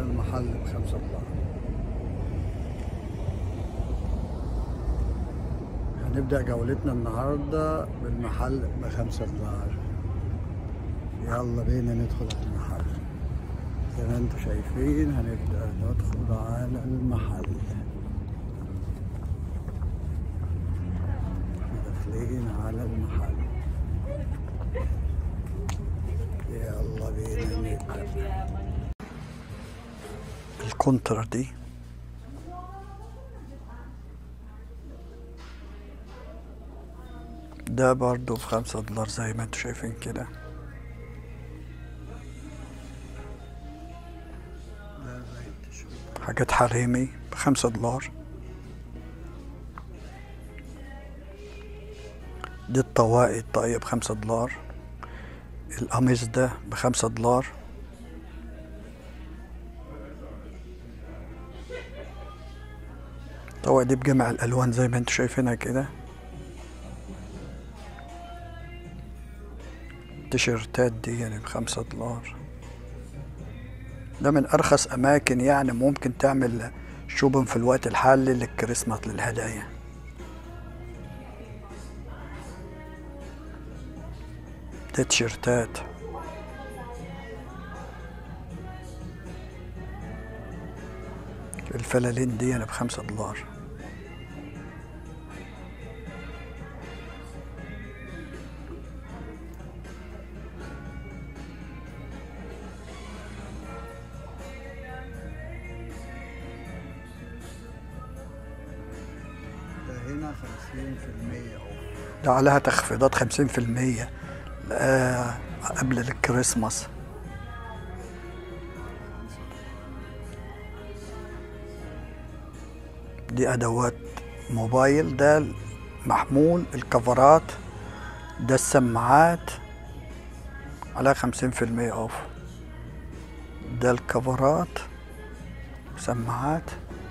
المحل بخمسة دولار هنبدأ جولتنا النهاردة بالمحل بخمسة دولار يلا بينا ندخل على المحل زي ما انتم شايفين هنبدأ ندخل على المحل داخلين على المحل يلا بينا نبدأ الكونتر دي ده برضو بخمسة دولار زي ما انتوا شايفين كده حاجات حريمي بخمسة دولار دي الطواقي الطاقية بخمسة دولار القميص ده بخمسة دولار الطواقي دي بجمع الألوان زي ما انتوا شايفينها كده التيشيرتات دي يعني بخمسة دولار ده من أرخص أماكن يعني ممكن تعمل شوبن في الوقت الحالي للكريسماس للهدايا دي تيشيرتات الفلالين دي أنا بخمسة دولار هنا خمسين في المية ده عليها تخفيضات خمسين في المية قبل الكريسماس دي أدوات موبايل ده محمول الكفرات ده السماعات عليها خمسين في المية أوف ده الكفرات سماعات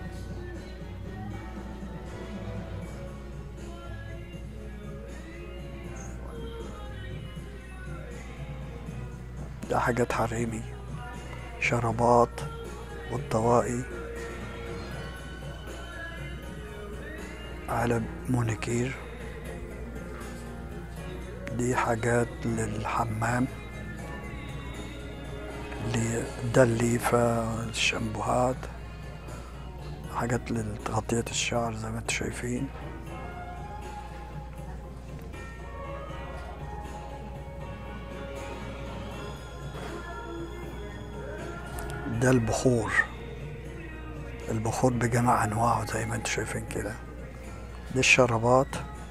ده حاجات حريمي شرابات والطواقي على مونيكير دي حاجات للحمام ده الليفة الشامبوهات حاجات لتغطية الشعر زي ما انتم شايفين ده البخور البخور بجميع انواعه زي ما انتم شايفين كده دي الشرابات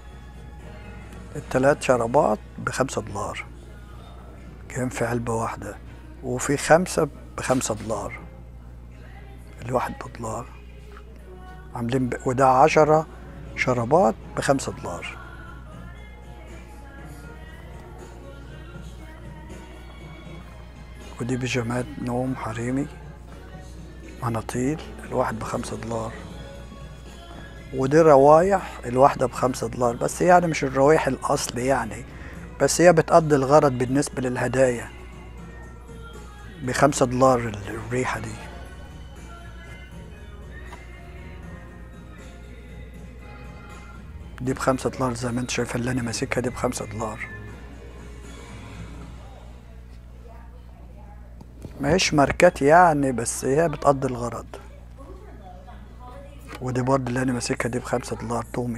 التلات شرابات بخمسة دولار كان في علبة واحدة وفي خمسة بخمسة دولار الواحد بدولار عاملين ب... وده عشرة شرابات بخمسة دولار ودي بيجامات نوم حريمي مناطيل الواحد بخمسة دولار ودي روايح الواحدة بخمسة دولار بس يعني مش الروايح الأصلي يعني بس هي بتقضي الغرض بالنسبة للهدايا بخمسة دولار الريحة دي دي بخمسة دولار زي ما انت شايف اللي انا ماسكها دي بخمسة دولار ماهيش ماركات يعني بس هي بتقضي الغرض ودي برضه اللي انا ماسكها دي بخمسة دولار تومي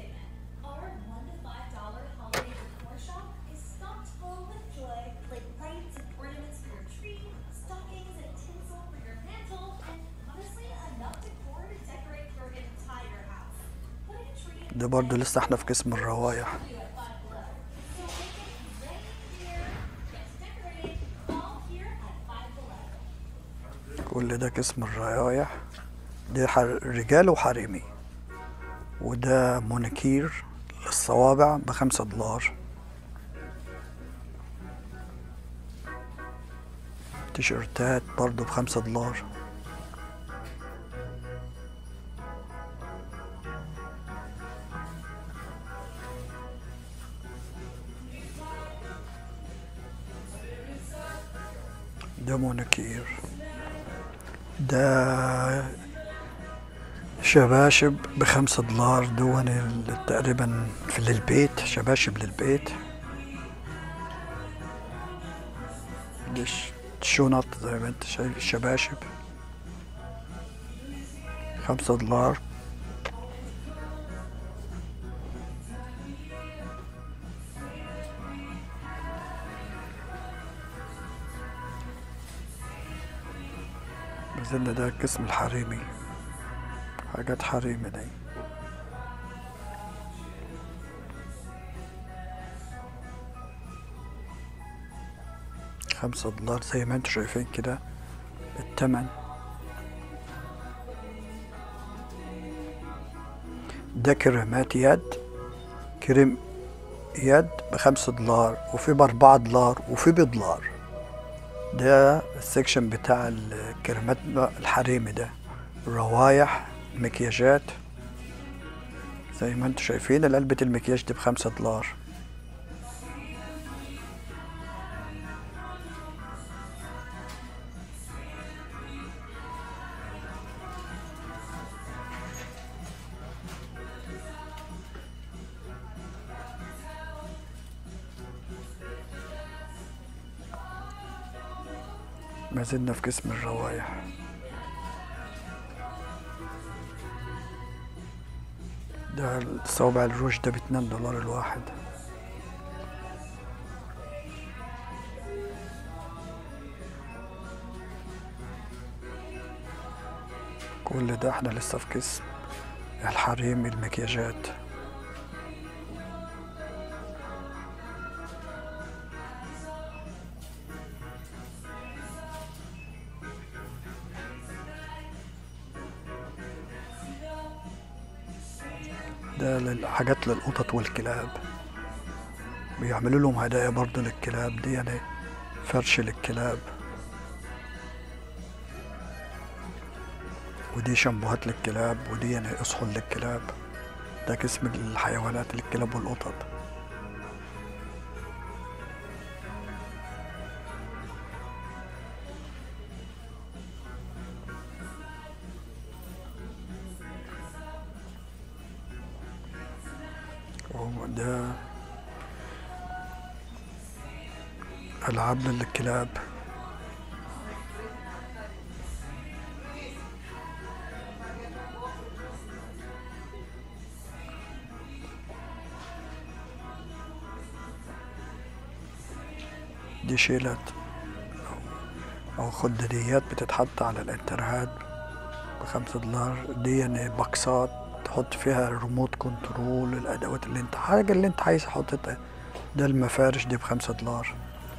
ده برضه لسه احنا في قسم الروايح كل ده قسم الروايح دي رجال وحريمي وده مونيكير للصوابع بخمسة دولار تيشيرتات برضو بخمسة دولار ده مونيكير ده شباشب بخمسة دولار دون ال- تقريبا في للبيت شباشب للبيت دي ش- شنط زي ما انت شايف الشباشب خمسة دولار بزلنا ده القسم الحريمي حاجات حريمي دي خمسة دولار زي ما انتوا شايفين كده التمن ده كريمات يد كريم يد بخمسة دولار وفي بأربعة دولار وفي بدولار ده السكشن بتاع الكريمات الحريمي ده روايح مكياجات زي ما انتوا شايفين علبة المكياج دي بخمسة دولار ما زلنا في قسم الروايح ده صوابع الروج ده باتنين دولار الواحد كل ده احنا لسه في قسم الحريم المكياجات ده لل- حاجات للقطط والكلاب بيعملوا لهم هدايا برضه للكلاب دي يعني فرش للكلاب ودي شامبوهات للكلاب ودي يعني اصحن للكلاب ده قسم الحيوانات للكلاب والقطط وده ألعاب للكلاب دي شيلات أو خداديات بتتحط على الانترهات بخمسة دولار دي يعني بكسات تحط فيها الريموت كنترول الأدوات اللي انت حاجة اللي انت عايز حطيتها ده المفارش دي بخمسة دولار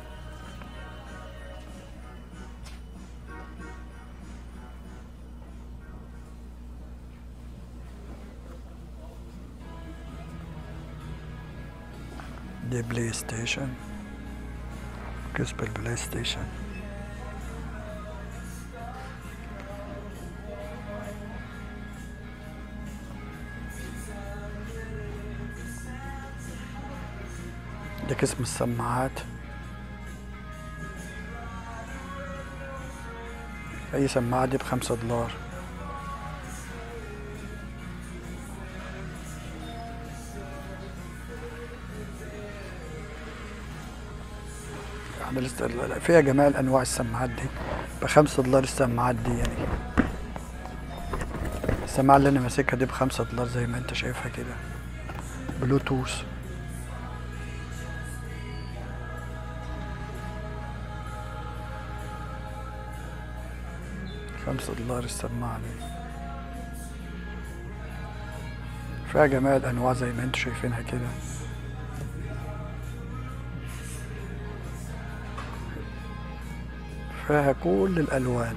دي بلاي ستيشن قسم البلاي ستيشن ده قسم السماعات أي سماعة دي بخمسة دولار يعني لسه فيها جميع أنواع السماعات دي بخمسة دولار السماعات دي يعني السماعة اللي أنا ماسكها دي بخمسة دولار زي ما أنت شايفها كده بلوتوث خمسة دولار السماعة دي فيها جميع الأنواع زي ما انتوا شايفينها كده فيها كل الألوان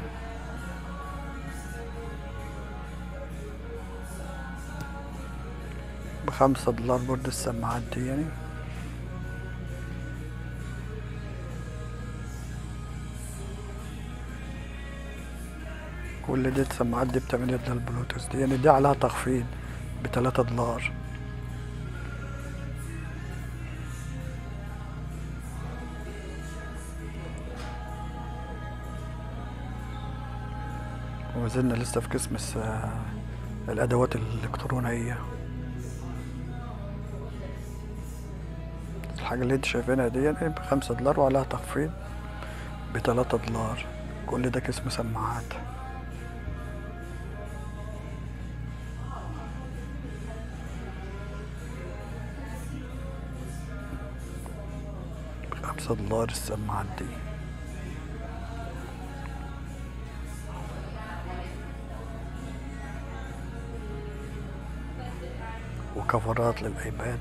بخمسة دولار برضه السماعات دي يعني كل دي السماعات دي بتمانية دولار بلوتوث دي يعني دي عليها تخفيض بتلاتة دولار وما زلنا لسه في قسم الس- الأدوات الإلكترونية الحاجة اللي انت شايفينها دي بخمسة دولار وعليها تخفيض بتلاتة دولار كل ده قسم سماعات بخمسة دولار السماعات دي وكفرات للأيباد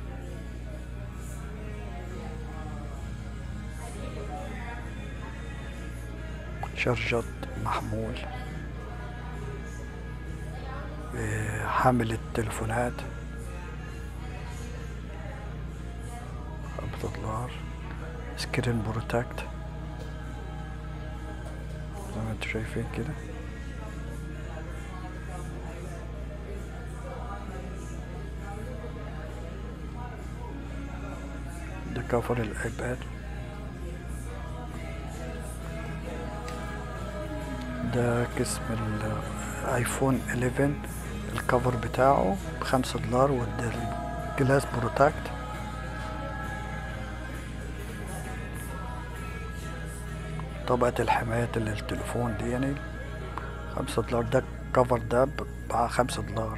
شرجة محمول إيه، حامل التليفونات خمسة دولار سكرين بروتكت زي ما انتوا شايفين كده ده كفر الايباد ده قسم الايفون 11 الكفر بتاعه بخمسة دولار وده الجلاس بروتكت طبقة الحماية اللي التليفون دي يعني خمسة دولار ده الكفر ده بقى خمسة دولار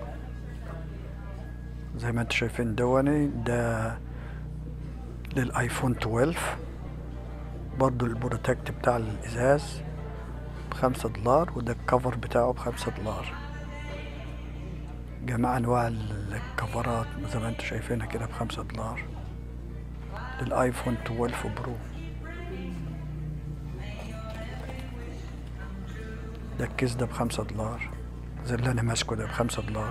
زي ما انتوا شايفين دواني ده للايفون 12 برضو البروتكت بتاع الازاز بخمسة دولار وده الكفر بتاعه بخمسة دولار جميع انواع الكفرات زي ما انتوا شايفينها كده بخمسة دولار للايفون 12 برو ده الكيس ده بخمسة دولار زي اللي انا ماسكه ده بخمسة دولار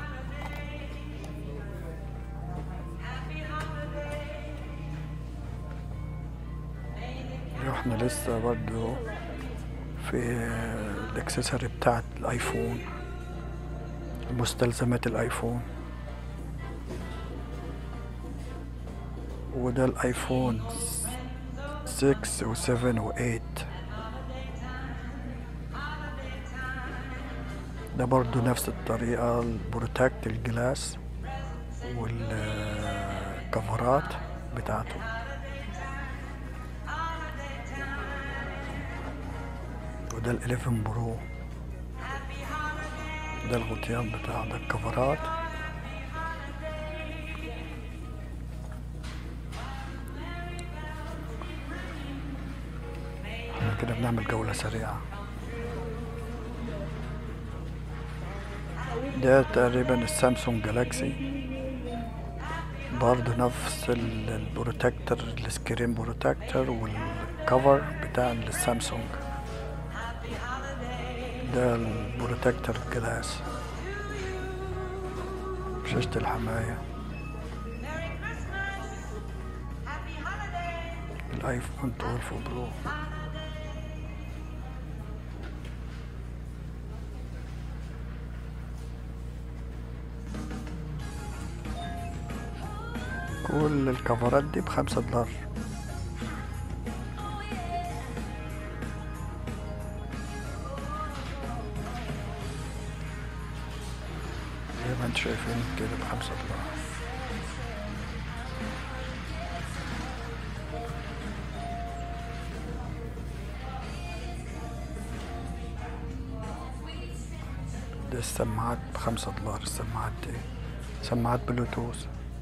احنا لسه برضو في الاكسسوري بتاعت الايفون مستلزمات الايفون وده الايفون 6 و7 و8 ده برضو نفس الطريقة البروتكت الجلاس والكفرات بتاعته وده ال 11 برو ده الغطيان بتاع ده الكفرات احنا كده بنعمل جولة سريعة ده تقريبا السامسونج جالاكسي برضه نفس ال- البروتكتور السكرين بروتكتور والكفر بتاع السامسونج ده البروتكتور جلاس شاشة الحماية الايفون 12 برو كل الكفرات دي بخمسة دولار زي ما انتم شايفين كده بخمسة دولار ده السماعات بخمسة دولار السماعات دي سماعات بلوتوث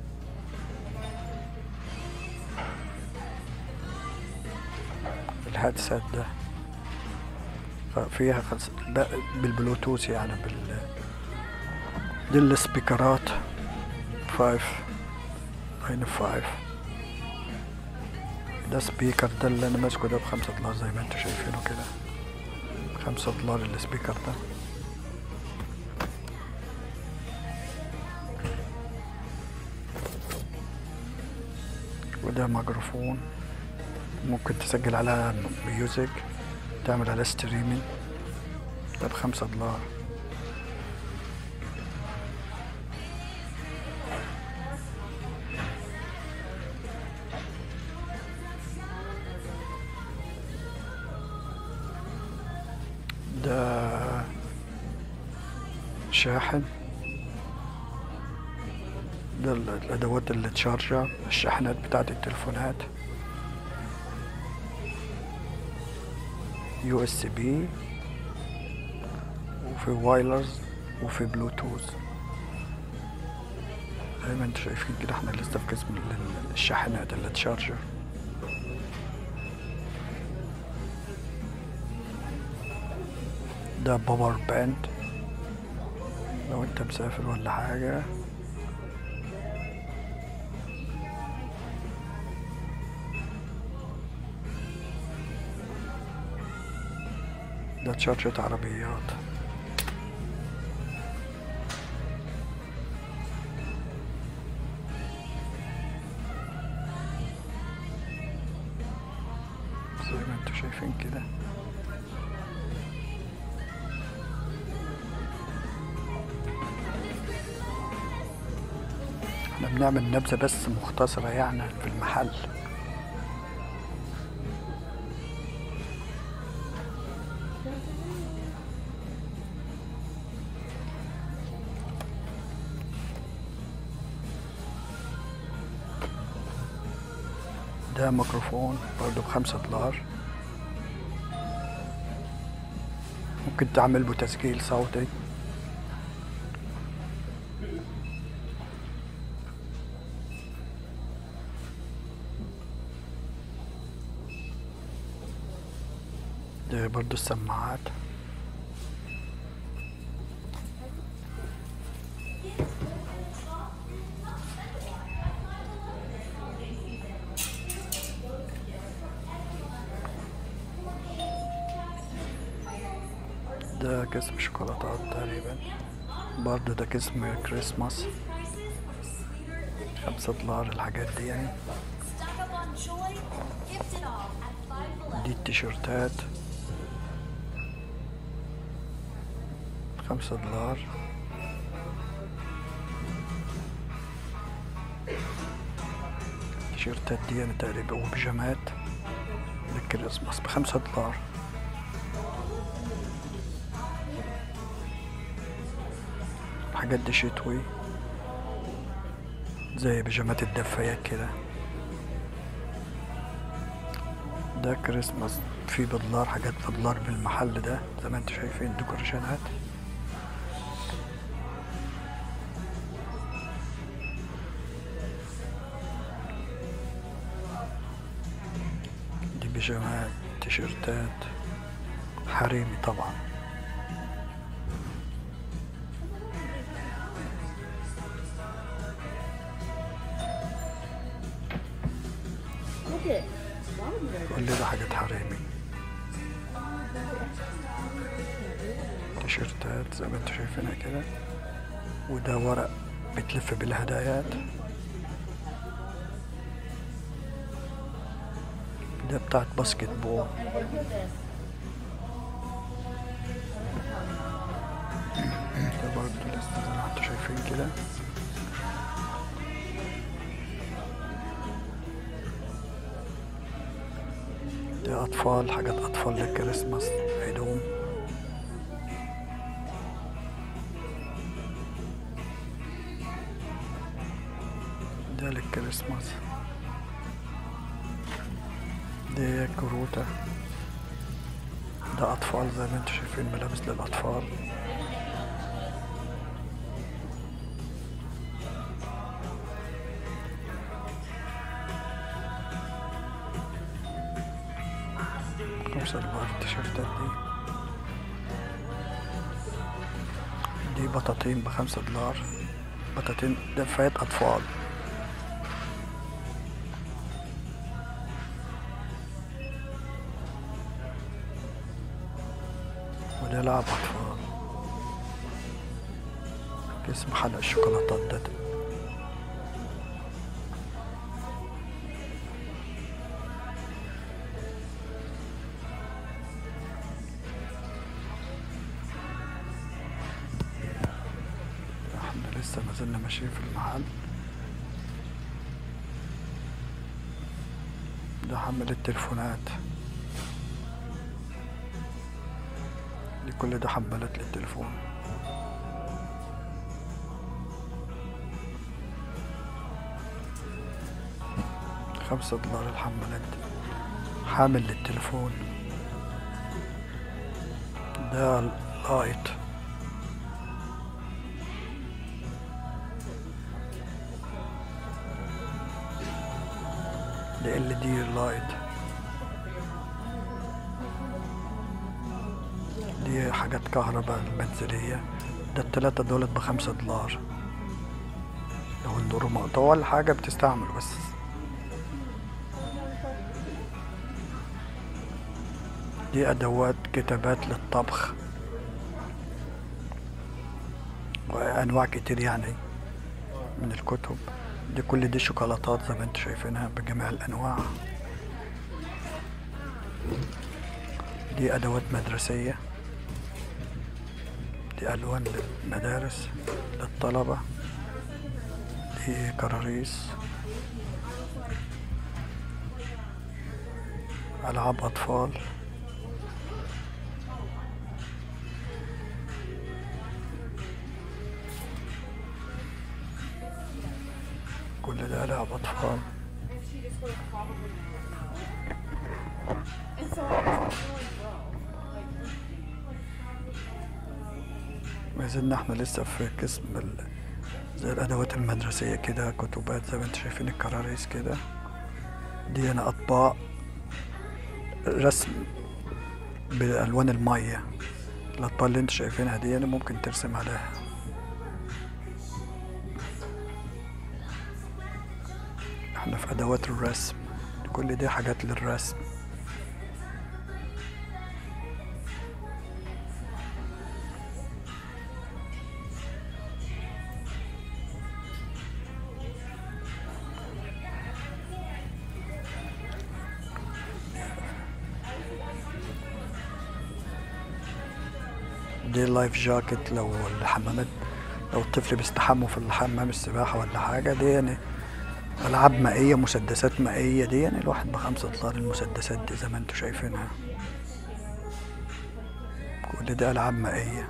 الهادسات ده ف- فيها خلص لا بالبلوتوث يعني بال دي السبيكرات فايف ناين فايف ده سبيكر ده اللي انا ماسكه ده بخمسة دولار زي ما انتوا شايفينه كده خمسة دولار السبيكر ده وده ميكروفون ممكن تسجل على ميوزك تعمل على ستريمينج ده بخمسة دولار ده شاحن ده ال- الادوات اللي تشارجر الشاحنات بتاعت التليفونات يو اس بي وفي وايرلز وفي بلوتوث زي ما انتم شايفين كده احنا لسه في قسم ال- ال- الشاحنات اللي تشارجر ده باور باند لو انت مسافر ولا حاجة ده تشارجة عربيات زي ما انتم شايفين كده احنا بنعمل نبذة بس مختصرة يعني في المحل ده ميكروفون برضه بخمسة دولار ممكن تعمل به تسجيل صوتي ده برضه السماعات ده قسم شوكولاتات تقريبا برضه ده قسم كريسماس خمسة دولار الحاجات دي يعني Stock up on joy, gift it all at Five Below. دي التيشيرتات خمسة دولار التيشيرتات دي يعني تقريبا وبيجامات للكريسماس بخمسة دولار الحاجات دي شتوي زي بيجامات الدفايات كده ده كريسماس في بدولار حاجات بدولار بالمحل ده زي ما انتم شايفين ديكوريشنات دي بيجامات تيشيرتات حريمي طبعا Look it. Longer. كل ده حاجات حريمي تيشيرتات زي ما انتم شايفينها كده وده ورق بتلف بالهدايات ده بتاعت باسكت بول ده برضه لسه زي ما انتم شايفين كده دي أطفال حاجات أطفال للكريسماس هدوم ده للكريسماس دي كروتة ده أطفال زي ما انتم شايفين ملابس للأطفال خمسة دولار التيشيرتات دي دي بطاطين بخمسة دولار بطاطين دفايات أطفال وده لعب أطفال اسم حلق الشوكولاتات ده احنا لسه ما زلنا ماشيين في المحل ده حمل التليفونات دي كل ده حمالات للتليفون خمسة دولار الحمالات دي حامل للتليفون ده لايت ده ال دي لايت دي حاجات كهرباء منزلية ده التلاتة دولت بخمسة دولار لو النور مقطوع ولا حاجة بتستعمل بس دي أدوات كتابات للطبخ وأنواع كتير يعني من الكتب دي كل دي شوكولاتات زي ما انتم شايفينها بجميع الأنواع دي أدوات مدرسية دي ألوان للمدارس للطلبة دي كراريس ألعاب أطفال كل ده ألعاب أطفال And so it's really well. ما زلنا احنا لسه في قسم ال... زي الأدوات المدرسية كده كتبات زي ما انتم شايفين الكراريس كده دي أنا أطباق رسم بألوان المية الأطباق اللي انتم شايفينها دي أنا ممكن ترسم عليها احنا في أدوات الرسم كل دي حاجات للرسم دي اللايف جاكيت لو الحمامات لو الطفل بيستحموا في الحمام السباحة ولا حاجة دي يعني ألعاب مائية مسدسات مائية دي يعني الواحد بخمسة دولار المسدسات دي زي ما انتوا شايفينها كل دي ألعاب مائية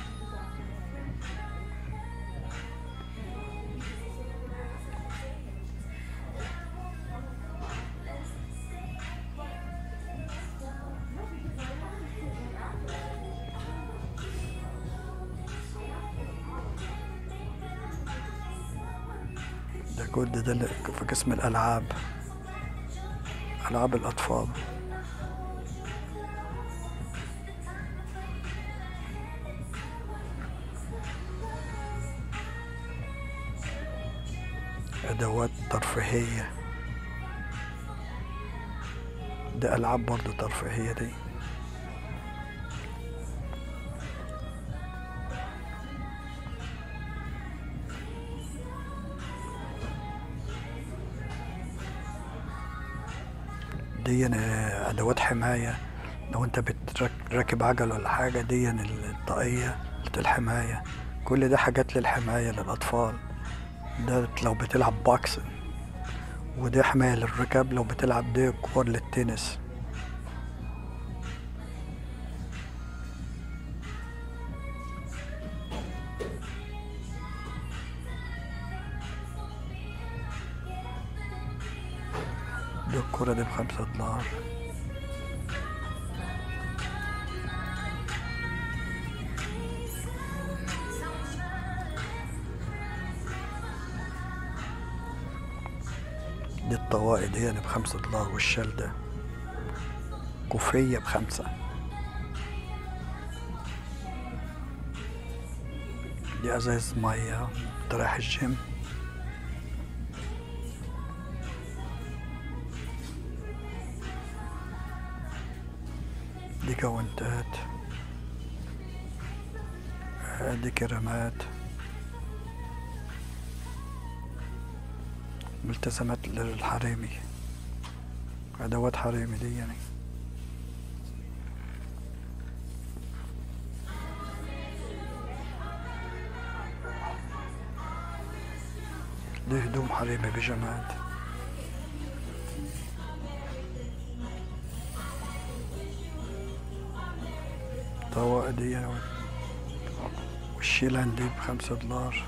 ده كل ده اللي في قسم الألعاب ألعاب الأطفال أدوات ترفيهية ده ألعاب برضو ترفيهية دي دي آه، أدوات حماية لو أنت بتركب عجل ولا حاجة دي الطاقية الحماية كل ده حاجات للحماية للأطفال ده لو بتلعب بوكس ودي حماية للركاب لو بتلعب دي كور للتنس دي الكورة دي بخمسة دولار دي الطواقي دي يعني بخمسة دولار والشال ده كوفية بخمسة دي ازاز مية رايح الجيم دي كاونتات آه، دي كرامات ملتزمات للحريمي أدوات حريمي دي يعني دي هدوم حريمي بيجامات طواق دي يعني والشيلان دي بخمسة دولار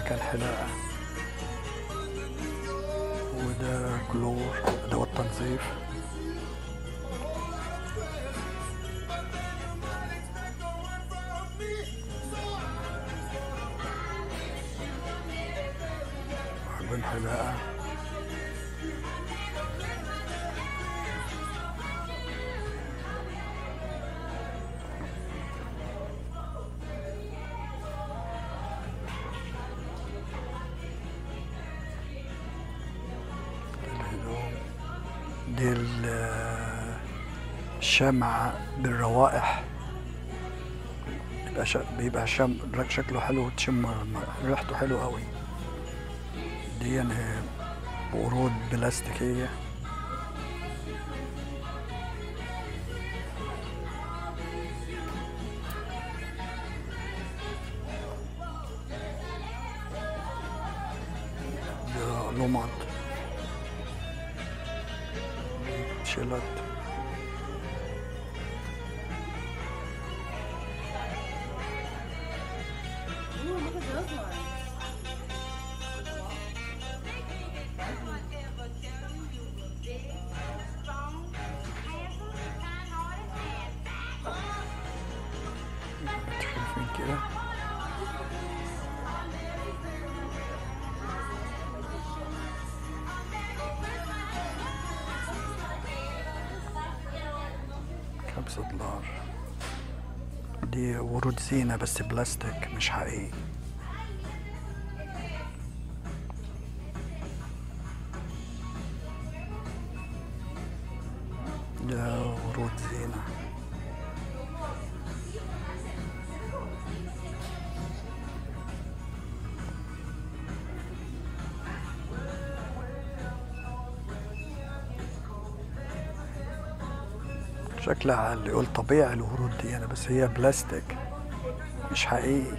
مكان حلاقة وده كلور أدوات تنظيف حبين حلاقة الهدوم دي ال- الشمع بالروائح بيبقى شا... بيبقى شم... شكله حلو وتشم ريحته حلو قوي دي يعني ورود بلاستيكية ده لمط شيلات Ooh, look at those ones. شايفين كده خمسة دولار دي ورود زينة بس بلاستيك مش حقيقي ده ورود زينة شكلها اللي يقول طبيعي الورود دي أنا بس هي بلاستيك مش حقيقي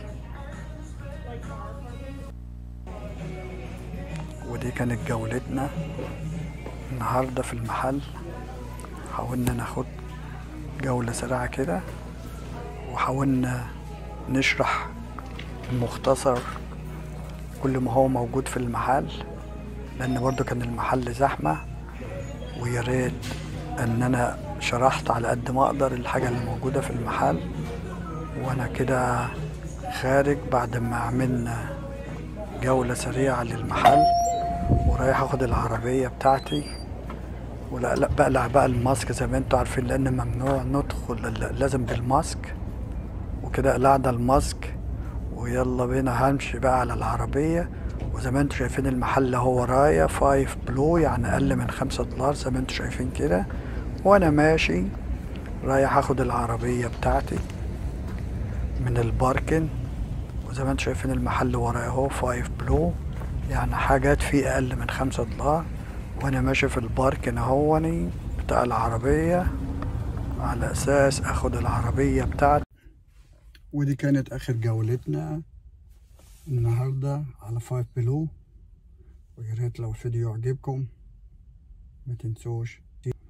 ودي كانت جولتنا النهاردة في المحل حاولنا ناخد جولة سريعة كده وحاولنا نشرح مختصر كل ما هو موجود في المحل لأن برضو كان المحل زحمة ويا ريت ان انا شرحت على قد ما اقدر الحاجة اللي موجودة في المحل وانا كده خارج بعد ما عملنا جولة سريعة للمحل ورايح اخد العربية بتاعتي ولا لا بقلع بقى الماسك زي ما انتوا عارفين لان ممنوع ندخل ال- لازم بالماسك وكده قلعنا الماسك ويلا بينا همشي بقى على العربية وزي ما انتوا شايفين المحل هو ورايا فايف بلو يعني اقل من خمسة دولار زي ما انتوا شايفين كده وانا ماشي رايح اخد العربية بتاعتي من الباركن وزي ما انتوا شايفين المحل ورايا اهو فايف بلو يعني حاجات فيه اقل من خمسة دولار وانا ماشي في الباركن اهوني بتاع العربية على اساس اخد العربية بتاعتي ودي كانت اخر جولتنا النهاردة على فايف بلو ويا ريت لو الفيديو عجبكم ما تنسوش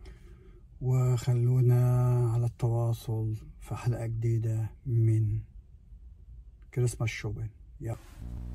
وخلونا على التواصل في حلقة جديدة من كريسماس شوبين يلا